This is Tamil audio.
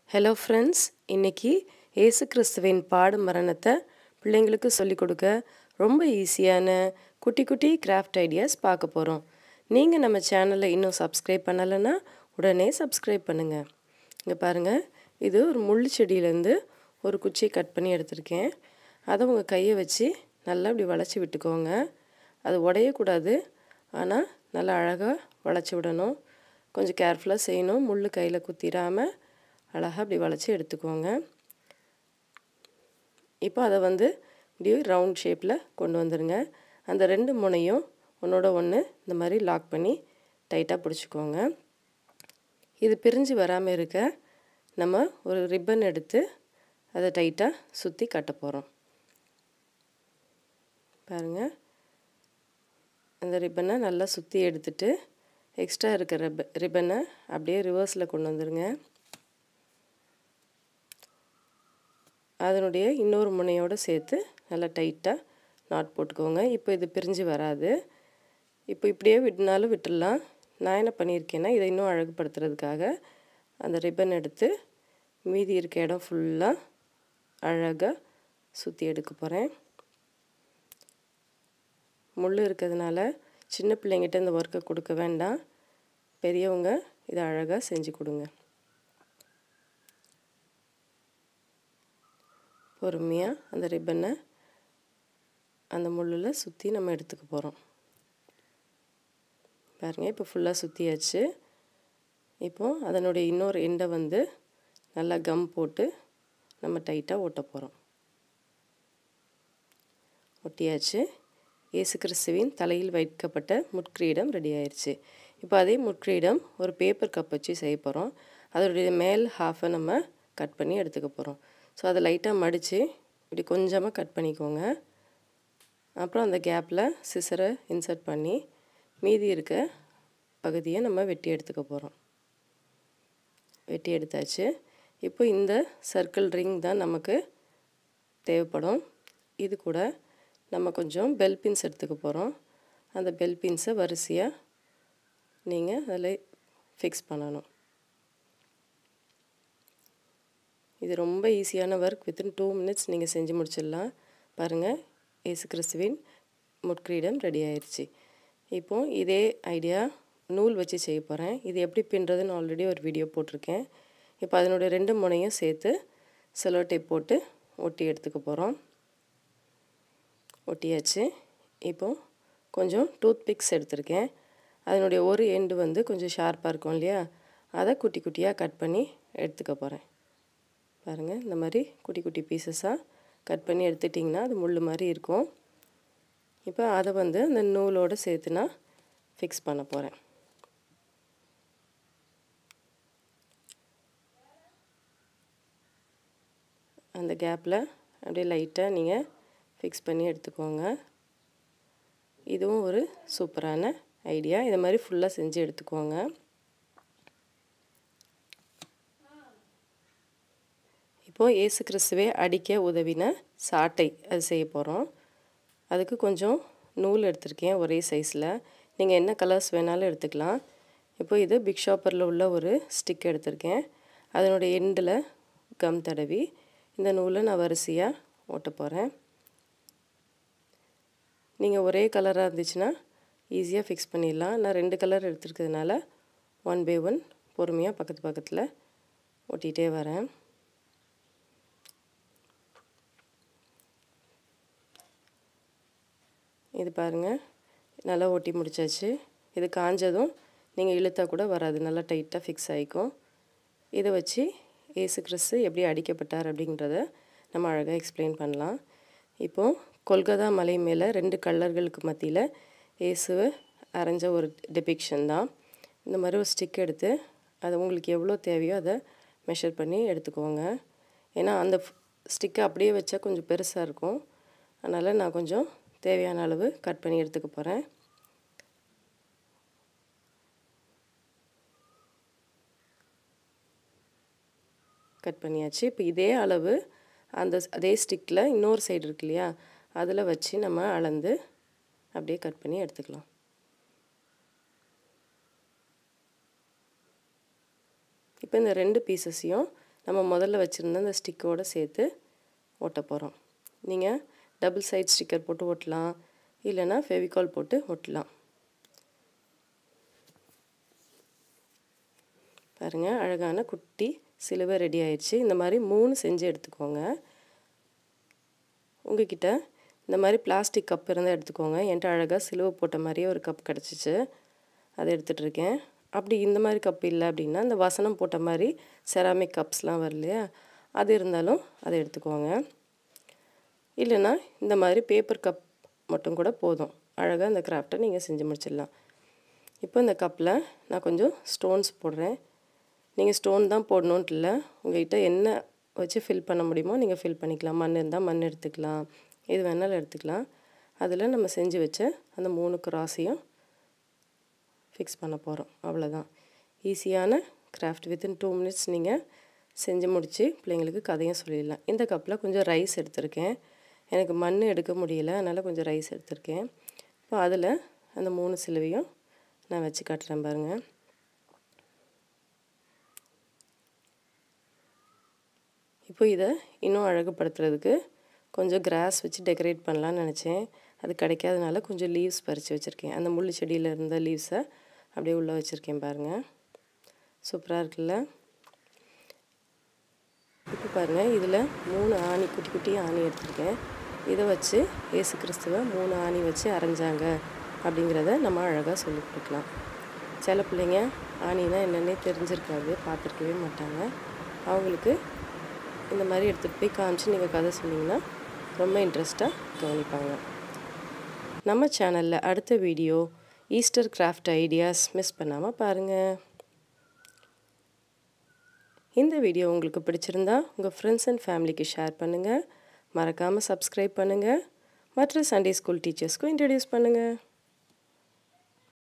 ஹலோ ஃப்ரெண்ட்ஸ் இன்னைக்கு இயேசு கிறிஸ்துவின் பாடு மரணத்தை பிள்ளைங்களுக்கு சொல்லிக் கொடுக்க ரொம்ப ஈஸியான குட்டி குட்டி கிராஃப்ட் ஐடியாஸ் பார்க்க போகிறோம் நீங்கள் நம்ம சேனலை இன்னும் சப்ஸ்கிரைப் பண்ணலைன்னா உடனே சப்ஸ்கிரைப் பண்ணுங்கள் இங்கே பாருங்கள் இது ஒரு முள் செடியிலேருந்து ஒரு குச்சியை கட் பண்ணி எடுத்திருக்கேன் அதை உங்கள் கையை வச்சு நல்லா இப்படி வளைச்சி விட்டுக்கோங்க அது உடையக்கூடாது ஆனால் நல்லா அழகாக வளைச்சி விடணும் கொஞ்சம் கேர்ஃபுல்லாக செய்யணும் முள் கையில் குத்திராமல் அழகாக அப்படி வளைச்சி எடுத்துக்கோங்க இப்போ அதை வந்து இப்படி ரவுண்ட் ஷேப்பில் கொண்டு வந்துடுங்க அந்த ரெண்டு முனையும் ஒன்றோட ஒன்று இந்த மாதிரி லாக் பண்ணி டைட்டாக பிடிச்சிக்கோங்க இது பிரிஞ்சு வராமல் இருக்க நம்ம ஒரு ரிப்பன் எடுத்து அதை டைட்டாக சுற்றி கட்ட போகிறோம் பாருங்கள் அந்த ரிப்பனை நல்லா சுற்றி எடுத்துட்டு எக்ஸ்ட்ரா இருக்கிற ரிப்ப ரிப்பனை அப்படியே ரிவர்ஸில் கொண்டு வந்துடுங்க அதனுடைய இன்னொரு முனையோடு சேர்த்து நல்லா டைட்டாக நாட் போட்டுக்கோங்க இப்போ இது பிரிஞ்சு வராது இப்போ இப்படியே விட்டுனாலும் விட்டுடலாம் நான் என்ன பண்ணியிருக்கேன்னா இதை இன்னும் அழகுபடுத்துறதுக்காக அந்த ரிப்பன் எடுத்து மீதி இருக்க இடம் ஃபுல்லாக அழகாக சுற்றி எடுக்க போகிறேன் முள் இருக்கிறதுனால சின்ன பிள்ளைங்கிட்ட இந்த ஒர்க்கை கொடுக்க வேண்டாம் பெரியவங்க இதை அழகாக செஞ்சு கொடுங்க பொறுமையாக அந்த ரிப்பனை அந்த முள்ளில் சுற்றி நம்ம எடுத்துக்க போகிறோம் பாருங்கள் இப்போ ஃபுல்லாக சுற்றியாச்சு இப்போது அதனுடைய இன்னொரு எண்டை வந்து நல்லா கம் போட்டு நம்ம டைட்டாக ஒட்ட போகிறோம் ஒட்டியாச்சு இயேசு கிறிஸ்துவின் தலையில் வைக்கப்பட்ட முட்கிரீடம் ரெடி ஆயிடுச்சு இப்போ அதே முட்கிரீடம் ஒரு பேப்பர் கப் வச்சு செய்ய போகிறோம் அதோடைய மேல் ஹாஃபை நம்ம கட் பண்ணி எடுத்துக்க போகிறோம் ஸோ அதை லைட்டாக மடித்து இப்படி கொஞ்சமாக கட் பண்ணிக்கோங்க அப்புறம் அந்த கேப்பில் சிசரை இன்சர்ட் பண்ணி மீதி இருக்க பகுதியை நம்ம வெட்டி எடுத்துக்க போகிறோம் வெட்டி எடுத்தாச்சு இப்போ இந்த சர்க்கிள் ரிங் தான் நமக்கு தேவைப்படும் இது கூட நம்ம கொஞ்சம் பெல் பின்ஸ் எடுத்துக்க போகிறோம் அந்த பெல் பின்ஸை வரிசையாக நீங்கள் அதில் ஃபிக்ஸ் பண்ணணும் இது ரொம்ப ஈஸியான ஒர்க் வித்தின் டூ மினிட்ஸ் நீங்கள் செஞ்சு முடிச்சிடலாம் பாருங்கள் ஏசு கிறிஸ்துவின் முட்கிரீடம் ரெடி ஆயிடுச்சு இப்போது இதே ஐடியா நூல் வச்சு செய்ய போகிறேன் இது எப்படி பின்னுறதுன்னு ஆல்ரெடி ஒரு வீடியோ போட்டிருக்கேன் இப்போ அதனுடைய ரெண்டு முனையும் சேர்த்து செலோ டேப் போட்டு ஒட்டி எடுத்துக்க போகிறோம் ஒட்டியாச்சு இப்போது கொஞ்சம் டூத் பிக்ஸ் எடுத்திருக்கேன் அதனுடைய ஒரு எண்டு வந்து கொஞ்சம் ஷார்ப்பாக இருக்கும் இல்லையா அதை குட்டி குட்டியாக கட் பண்ணி எடுத்துக்க போகிறேன் பாருங்கள் இந்த மாதிரி குட்டி குட்டி பீசஸாக கட் பண்ணி எடுத்துட்டிங்கன்னா அது முள் மாதிரி இருக்கும் இப்போ அதை வந்து அந்த நூலோடு சேர்த்து நான் ஃபிக்ஸ் பண்ண போகிறேன் அந்த கேப்பில் அப்படியே லைட்டாக நீங்கள் ஃபிக்ஸ் பண்ணி எடுத்துக்கோங்க இதுவும் ஒரு சூப்பரான ஐடியா இதை மாதிரி ஃபுல்லாக செஞ்சு எடுத்துக்கோங்க இப்போது ஏசு கிறிஸ்துவே அடிக்க உதவின சாட்டை அது செய்ய போகிறோம் அதுக்கு கொஞ்சம் நூல் எடுத்திருக்கேன் ஒரே சைஸில் நீங்கள் என்ன கலர்ஸ் வேணாலும் எடுத்துக்கலாம் இப்போ இது பிக் ஷாப்பரில் உள்ள ஒரு ஸ்டிக் எடுத்திருக்கேன் அதனுடைய எண்டில் கம் தடவி இந்த நூலை நான் வரிசையாக ஓட்ட போகிறேன் நீங்கள் ஒரே கலராக இருந்துச்சுன்னா ஈஸியாக ஃபிக்ஸ் பண்ணிடலாம் நான் ரெண்டு கலர் எடுத்துருக்கிறதுனால ஒன் பை ஒன் பொறுமையாக பக்கத்து பக்கத்தில் ஒட்டிகிட்டே வரேன் இது பாருங்கள் நல்லா ஒட்டி முடிச்சாச்சு இது காஞ்சதும் நீங்கள் இழுத்தா கூட வராது நல்லா டைட்டாக ஃபிக்ஸ் ஆகிக்கும் இதை வச்சு ஏசு கிறிஸ்து எப்படி அடிக்கப்பட்டார் அப்படின்றத நம்ம அழகாக எக்ஸ்பிளைன் பண்ணலாம் இப்போது கொல்கத்தா மலை மேலே ரெண்டு கல்லர்களுக்கு மத்தியில் இயேசுவை அரைஞ்ச ஒரு டெபிக்ஷன் தான் இந்த மாதிரி ஒரு ஸ்டிக் எடுத்து அது உங்களுக்கு எவ்வளோ தேவையோ அதை மெஷர் பண்ணி எடுத்துக்கோங்க ஏன்னா அந்த ஸ்டிக்கை அப்படியே வச்சா கொஞ்சம் பெருசாக இருக்கும் அதனால் நான் கொஞ்சம் தேவையான அளவு கட் பண்ணி எடுத்துக்க போகிறேன் கட் பண்ணியாச்சு இப்போ இதே அளவு அந்த அதே ஸ்டிக்கில் இன்னொரு சைடு இருக்கு இல்லையா அதில் வச்சு நம்ம அளந்து அப்படியே கட் பண்ணி எடுத்துக்கலாம் இப்போ இந்த ரெண்டு பீசஸையும் நம்ம முதல்ல வச்சுருந்த அந்த ஸ்டிக்கோடு சேர்த்து ஒட்ட போகிறோம் நீங்கள் டபுள் சைட் ஸ்டிக்கர் போட்டு ஒட்டலாம் இல்லைன்னா ஃபெவிகால் போட்டு ஒட்டலாம் பாருங்கள் அழகான குட்டி சிலுவை ரெடி ஆயிடுச்சு இந்த மாதிரி மூணு செஞ்சு எடுத்துக்கோங்க உங்ககிட்ட இந்த மாதிரி பிளாஸ்டிக் கப் இருந்தால் எடுத்துக்கோங்க என்கிட்ட அழகாக சிலுவை போட்ட மாதிரியே ஒரு கப் கிடச்சிச்சு அதை எடுத்துகிட்ருக்கேன் அப்படி இந்த மாதிரி கப் இல்லை அப்படின்னா இந்த வசனம் போட்ட மாதிரி செராமிக் கப்ஸ்லாம் வரலையா அது இருந்தாலும் அதை எடுத்துக்கோங்க இல்லைன்னா இந்த மாதிரி பேப்பர் கப் மட்டும் கூட போதும் அழகாக இந்த கிராஃப்டை நீங்கள் செஞ்சு முடிச்சிடலாம் இப்போ இந்த கப்பில் நான் கொஞ்சம் ஸ்டோன்ஸ் போடுறேன் நீங்கள் ஸ்டோன் தான் போடணுன்ட்டு இல்லை உங்கள்கிட்ட என்ன வச்சு ஃபில் பண்ண முடியுமோ நீங்கள் ஃபில் பண்ணிக்கலாம் மண் இருந்தால் மண் எடுத்துக்கலாம் எது வேணாலும் எடுத்துக்கலாம் அதில் நம்ம செஞ்சு வச்ச அந்த மூணு கிராஸையும் ஃபிக்ஸ் பண்ண போகிறோம் அவ்வளோதான் ஈஸியான கிராஃப்ட் வித்தின் டூ மினிட்ஸ் நீங்கள் செஞ்சு முடித்து பிள்ளைங்களுக்கு கதையும் சொல்லிடலாம் இந்த கப்பில் கொஞ்சம் ரைஸ் எடுத்திருக்கேன் எனக்கு மண் எடுக்க முடியல அதனால் கொஞ்சம் ரைஸ் எடுத்திருக்கேன் இப்போ அதில் அந்த மூணு சிலுவையும் நான் வச்சு காட்டுறேன் பாருங்கள் இப்போ இதை இன்னும் அழகுபடுத்துறதுக்கு கொஞ்சம் கிராஸ் வச்சு டெக்கரேட் பண்ணலான்னு நினச்சேன் அது கிடைக்காதனால கொஞ்சம் லீவ்ஸ் பறித்து வச்சுருக்கேன் அந்த முள் செடியில் இருந்த லீவ்ஸை அப்படியே உள்ளே வச்சுருக்கேன் பாருங்கள் சூப்பராக இருக்குல்ல இப்போ பாருங்கள் இதில் மூணு ஆணி குட்டி குட்டி ஆணி எடுத்திருக்கேன் இதை வச்சு ஏசு கிறிஸ்துவை மூணு ஆணி வச்சு அரைஞ்சாங்க அப்படிங்கிறத நம்ம அழகாக சொல்லி கொடுக்கலாம் சில பிள்ளைங்க ஆணினா என்னென்னே தெரிஞ்சிருக்காது பார்த்துருக்கவே மாட்டாங்க அவங்களுக்கு இந்த மாதிரி எடுத்துகிட்டு போய் காமிச்சு நீங்கள் கதை சொன்னீங்கன்னா ரொம்ப இன்ட்ரெஸ்ட்டாக கவனிப்பாங்க நம்ம சேனலில் அடுத்த video Easter craft ideas miss பண்ணாமல் பாருங்கள் இந்த வீடியோ உங்களுக்கு பிடிச்சிருந்தா உங்கள் ஃப்ரெண்ட்ஸ் அண்ட் ஃபேமிலிக்கு ஷேர் பண்ணுங்கள் மறக்காமல் சப்ஸ்கிரைப் பண்ணுங்கள் மற்ற சண்டே ஸ்கூல் டீச்சர்ஸ்க்கும் இன்ட்ரடியூஸ் பண்ணுங்கள்